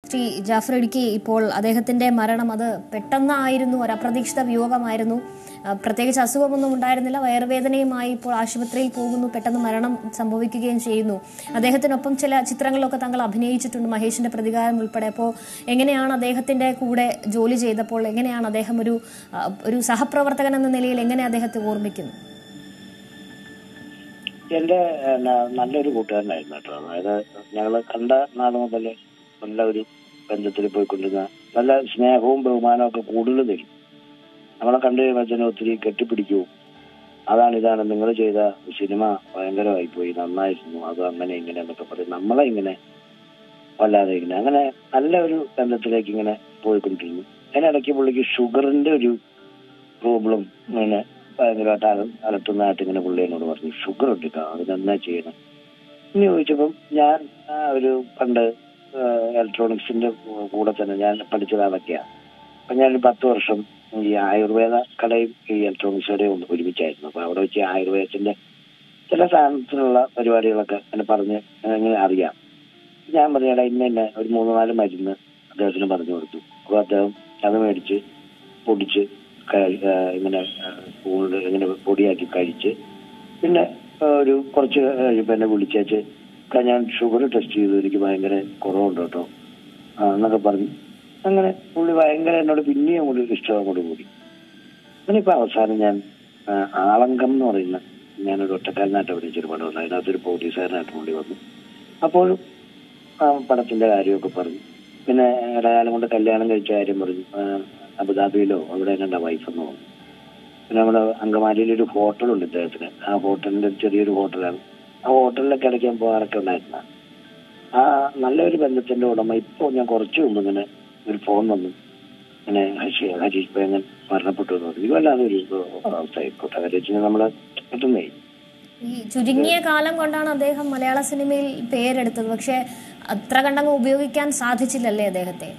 ശ്രീ ജാഫർ ഇടുക്കി ഇപ്പോൾ അദ്ദേഹത്തിന്റെ മരണം അത് പെട്ടെന്നായിരുന്നു ഒരു അപ്രതീക്ഷിത വിയോഗമായിരുന്നു ആ, പ്രത്യേകിച്ച് അസുഖമൊന്നും ഉണ്ടായിരുന്നില്ല വയറുവേദനയുമായി ഇപ്പോൾ ആശുപത്രിയിൽ പോകുന്നു പെട്ടെന്ന് മരണം സംഭവിക്കുകയും ചെയ്യുന്നു അദ്ദേഹത്തിനൊപ്പം ചില ചിത്രങ്ങളിലൊക്കെ താങ്കൾ അഭിനയിച്ചിട്ടുണ്ട് മഹേഷിന്റെ പ്രതികാരം ഉൾപ്പെടെ അപ്പോൾ എങ്ങനെയാണ് അദ്ദേഹത്തിന്റെ കൂടെ ജോലി ചെയ്തപ്പോൾ എങ്ങനെയാണ് അദ്ദേഹം ഒരു ആ, ഒരു സഹപ്രവർത്തകൻ എന്ന നിലയിൽ എങ്ങനെ അദ്ദേഹത്തെ ഓർമ്മിക്കുന്നു എന്റെ എന്നാ, നല്ലൊരു കൂട്ടുകാരനായിരുന്നു കേട്ടോ അതായത് ഞങ്ങള് കണ്ട നാൾ മുതൽ നല്ല ഒരു ബന്ധത്തിൽ പോയിക്കൊണ്ടിരുന്ന നല്ല സ്നേഹവും ബഹുമാനവും ഒക്കെ കൂടുതൽ തരും നമ്മളെ കണ്ടു കഴിയുമ്പോഴത്തേനും ഒത്തിരി കെട്ടിപ്പിടിക്കൂ അതാണ് ഇതാണ് നിങ്ങൾ ചെയ്ത സിനിമ ഭയങ്കരമായി പോയി നന്നായിരുന്നു അത് അങ്ങനെ ഇങ്ങനെ എന്നൊക്കെ പറയും നമ്മളെ ഇങ്ങനെ വല്ലാതെ ഇങ്ങനെ അങ്ങനെ നല്ല ഒരു ബന്ധത്തിലേക്ക് ഇങ്ങനെ പോയിക്കൊണ്ടിരുന്നു അതിനിടയ്ക്ക് പുള്ളിക്ക് ഷുഗറിന്റെ ഒരു പ്രോബ്ലം ഇങ്ങനെ ഭയങ്കരമായിട്ട് അല അലട്ടുന്നതായിട്ട് ഇങ്ങനെ പുള്ളി എന്നോട് പറഞ്ഞു ഷുഗർ ഉണ്ട് കേട്ടോ അതിനെന്നാ ചെയ്യണം എന്ന് ചോദിച്ചപ്പം ഞാൻ ആ, ഒരു പണ്ട് ഇലക്ട്രോണിക്സിന്റെ കൂടെ തന്നെ ഞാൻ പഠിച്ചത് അതൊക്കെയാണ് അപ്പൊ ഞാനൊരു പത്ത് വർഷം ഈ ആയുർവേദ കടയും ഈ ഇലക്ട്രോണിക്സ് കടയും ഒന്ന് ഒരുമിച്ചായിരുന്നു അപ്പൊ അവിടെ വെച്ച് ആയുർവേദത്തിന്റെ ചില സാധനത്തിനുള്ള പരിപാടികളൊക്കെ അങ്ങനെ പറഞ്ഞ് അങ്ങനെ അറിയാം ഞാൻ പറഞ്ഞാൽ ഇന്ന തന്നെ ഒരു മൂന്ന് നാല് മരുന്ന് അദ്ദേഹത്തിന് പറഞ്ഞു കൊടുത്തു അപ്പൊ അദ്ദേഹം അത് മേടിച്ച് പൊടിച്ച് കഴി- ആ, ഇങ്ങനെ ആ, സ്പൂണിൽ ഇങ്ങനെ പൊടിയാക്കി കഴിച്ച് പിന്നെ ആ, ഒരു കുറച്ച് കഴിയുമ്പോൾ എന്നെ വിളിച്ചേച്ച് "ഇക്ക, ഞാൻ ഷുഗർ ടെസ്റ്റ് ചെയ്തു എനിക്ക് ഭയങ്കര കുറവുണ്ട് കേട്ടോ ആ, എന്നൊക്കെ പറഞ്ഞു അങ്ങനെ പുള്ളി ഭയങ്കര എന്നോട് പിന്നെയും കൂടി ഇഷ്ടം കൂടി കൂടി അങ്ങനെ ഇപ്പൊ അവസാനം ഞാൻ ആ, ആളങ്കം എന്ന് പറയുന്ന ഞാനൊരു ഒറ്റക്കാരനായിട്ട് അഭിനയിച്ചൊരു പടമുണ്ട് അതിനകത്തൊരു പോലീസുകാരനായിട്ട് പുള്ളി വന്നു അപ്പോഴും ആ പടത്തിന്റെ കാര്യമൊക്കെ പറഞ്ഞു പിന്നെ ഇടകാലം കൊണ്ട് കല്യാണം കഴിച്ച കാര്യം പറഞ്ഞു ആ, അബുദാബിയിലോ അവിടെ കണ്ട വൈഫ് എന്ന് പറഞ്ഞു പിന്നെ നമ്മുടെ അങ്കമാലിയിൽ ഒരു ഹോട്ടലുണ്ട് ഇദ്ദേഹത്തിന് ആ ഹോട്ടലിന്റെ ഒരു ചെറിയൊരു ഹോട്ടലാണ് ആ ഹോട്ടലിലൊക്കെ ഇടയ്ക്ക് പോകാറൊക്കെ ഉണ്ടായിരുന്ന ആ നല്ലൊരു ബന്ധത്തിന്റെ ഉടമ ഇപ്പൊ ഞാൻ കുറച്ചു മുമ്പ് ഇങ്ങനെ ഒരു ഫോൺ വന്നു ഇങ്ങനെ ഹരി ഹരീഷ് പേങ്ങൻ മരണപ്പെട്ടു എന്ന് പറഞ്ഞു ഇത് വല്ലാതെ ഒരു അവസ്ഥയായിക്കോട്ടെ കാര്യം വെച്ചാൽ നമ്മള് കിട്ടുന്നേ ഈ ചുരുങ്ങിയ കാലം കൊണ്ടാണ് അദ്ദേഹം മലയാള സിനിമയിൽ പേരെടുത്തത് പക്ഷെ അത്ര കണ്ടങ്ങ് ഉപയോഗിക്കാൻ സാധിച്ചില്ലല്ലേ അദ്ദേഹത്തെ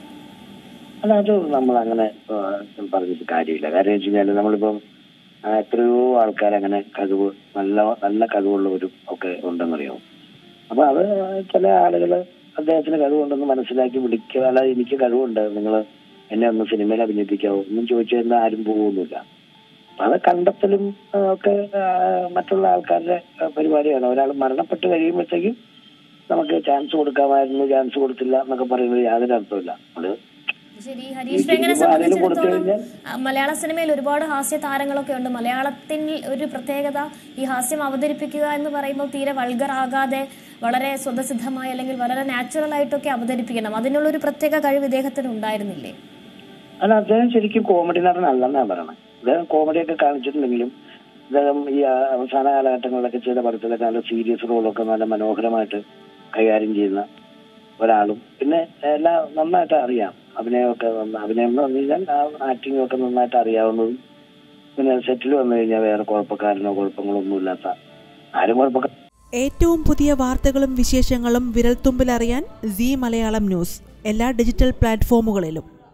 അല്ല അത് നമ്മൾ അങ്ങനെ പറഞ്ഞിട്ട് കാര്യമില്ല കാര്യം വെച്ച് കഴിഞ്ഞാൽ നമ്മളിപ്പം ആ, എത്രയോ ആൾക്കാർ അങ്ങനെ കഴിവ് നല്ല നല്ല കഴിവുള്ളവരും ഒക്കെ ഉണ്ടെന്നറിയാമോ അപ്പൊ അത് ചില ആളുകൾ അദ്ദേഹത്തിന് കഴിവുണ്ടെന്ന് മനസ്സിലാക്കി വിളിക്കുക അല്ല എനിക്ക് കഴിവുണ്ട് നിങ്ങൾ എന്നെ ഒന്ന് സിനിമയിൽ അഭിനയിപ്പിക്കാവോ ഒന്നും ചോദിച്ചു കഴിഞ്ഞാൽ ആരും പോകുന്നില്ല അപ്പൊ അത് കണ്ടെത്തലും ആ, ഒക്കെ ആ, മറ്റുള്ള ആൾക്കാരുടെ ആ, പരിപാടിയാണ് ഒരാൾ മരണപ്പെട്ട് കഴിയുമ്പോഴത്തേക്കും നമുക്ക് ചാൻസ് കൊടുക്കാമായിരുന്നു ചാൻസ് കൊടുത്തില്ല എന്നൊക്കെ പറയുന്നത് യാതൊരു അർത്ഥമില്ല നമ്മള് ശരി ഹരീഷ് രംഗനെ ഇതിപ്പോ ആരെങ്കിലും കൊടുത്തു സംബന്ധിച്ചിടത്തോളം കഴിഞ്ഞാൽ ആ, മലയാള സിനിമയിൽ ഒരുപാട് ഹാസ്യ താരങ്ങളൊക്കെ ഉണ്ട് മലയാളത്തിൽ ഒരു പ്രത്യേകത ഈ ഹാസ്യം അവതരിപ്പിക്കുക എന്ന് പറയുമ്പോൾ തീരെ വൾഗർ ആകാതെ വളരെ സ്വതസിദ്ധമായി അല്ലെങ്കിൽ വളരെ നാച്ചുറൽ ആയിട്ടൊക്കെ അവതരിപ്പിക്കണം അതിനുള്ള ഒരു പ്രത്യേക കഴിവ് ഇദ്ദേഹത്തിന് ഉണ്ടായിരുന്നില്ലേ അല്ല അദ്ദേഹം ശരിക്കും കോമഡി നടനല്ലെന്നാ പറയണത് അദ്ദേഹം കോമഡിയൊക്കെ കാണിച്ചിട്ടുണ്ടെങ്കിലും അദ്ദേഹം ഈ ആ, അവസാന കാലഘട്ടങ്ങളിലൊക്കെ ചെയ്ത പടത്തിലൊക്കെ നല്ല സീരിയസ് റോളൊക്കെ നല്ല മനോഹരമായിട്ട് കൈകാര്യം ചെയ്യുന്ന ഒരാളും പിന്നെ എല്ലാം നന്നായിട്ട് അറിയാം അഭിനയമൊക്കെ നന്ന- അഭിനയം എന്ന് പറഞ്ഞു കഴിഞ്ഞാൽ ആക്ടിംഗ് ഒക്കെ നന്നായിട്ട് അറിയാവുന്നതും പിന്നെ സെറ്റിൽ വന്നു കഴിഞ്ഞാൽ വേറെ കുഴപ്പക്കാരനോ കുഴപ്പങ്ങളോ ഒന്നും ഇല്ലാത്ത ആരും കുഴപ്പക്കാർ ഏറ്റവും പുതിയ വാർത്തകളും വിശേഷങ്ങളും വിരൽത്തുമ്പിലറിയാൻ സി മലയാളം ന്യൂസ് എല്ലാ ഡിജിറ്റൽ പ്ലാറ്റ്ഫോമുകളിലും